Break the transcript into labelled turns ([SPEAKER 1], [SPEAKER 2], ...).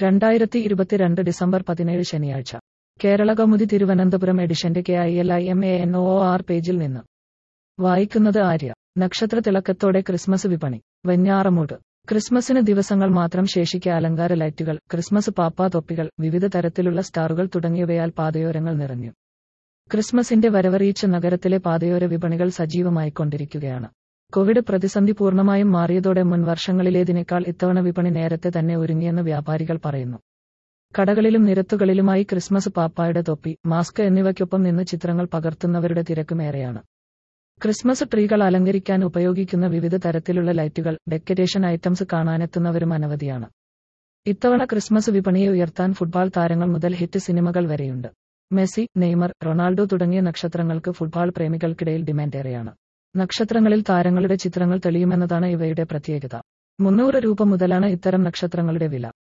[SPEAKER 1] രണ്ടായിരത്തി ഇരുപത്തിരണ്ട് ഡിസംബർ പതിനേഴ് ശനിയാഴ്ച കേരള കൗമുദി തിരുവനന്തപുരം എഡിഷന്റെ K I L I M A N O R പേജിൽ നിന്ന് വായിക്കുന്നത് ആര്യ നക്ഷത്ര തിളക്കത്തോടെ ക്രിസ്മസ് വിപണി വെഞ്ഞാറമൂട് ക്രിസ്മസിന് ദിവസങ്ങൾ മാത്രം ശേഷിക്കെ അലങ്കാര ലൈറ്റുകൾ ക്രിസ്മസ് പാപ്പാ തൊപ്പികൾ വിവിധ തരത്തിലുള്ള സ്റ്റാറുകൾ തുടങ്ങിയവയാൽ പാതയോരങ്ങൾ നിറഞ്ഞു ക്രിസ്മസിന്റെ വരവറിയിച്ച നഗരത്തിലെ പാതയോര വിപണികൾ സജീവമായിക്കൊണ്ടിരിക്കുകയാണ് കോവിഡ് പ്രതിസന്ധി പൂർണ്ണമായും മാറിയതോടെ മുൻ വർഷങ്ങളിലേതിനേക്കാൾ ഇത്തവണ വിപണി നേരത്തെ തന്നെ ഒരുങ്ങിയെന്ന് വ്യാപാരികൾ പറയുന്നു കടകളിലും നിരത്തുകളിലുമായി ക്രിസ്മസ് പാപ്പായുടെ തൊപ്പി മാസ്ക് എന്നിവയ്ക്കൊപ്പം നിന്ന് ചിത്രങ്ങൾ പകർത്തുന്നവരുടെ തിരക്കുമേറെയാണ് ക്രിസ്മസ് ട്രീകൾ അലങ്കരിക്കാൻ ഉപയോഗിക്കുന്ന വിവിധ തരത്തിലുള്ള ലൈറ്റുകൾ ഡെക്കറേഷൻ ഐറ്റംസ് കാണാനെത്തുന്നവരും അനവധിയാണ് ഇത്തവണ ക്രിസ്മസ് വിപണിയെ ഉയർത്താൻ ഫുട്ബോൾ താരങ്ങൾ മുതൽ ഹിറ്റ് സിനിമകൾ വരെയുണ്ട് മെസ്സി നെയ്മർ റൊണാൾഡോ തുടങ്ങിയ നക്ഷത്രങ്ങൾക്ക് ഫുട്ബോൾ പ്രേമികൾക്കിടയിൽ ഡിമാൻഡേറെയാണ് നക്ഷത്രങ്ങളിൽ താരങ്ങളുടെ ചിത്രങ്ങൾ തെളിയുമെന്നതാണ് ഇവയുടെ പ്രത്യേകത മുന്നൂറ് രൂപ മുതലാണ് ഇത്തരം നക്ഷത്രങ്ങളുടെ വില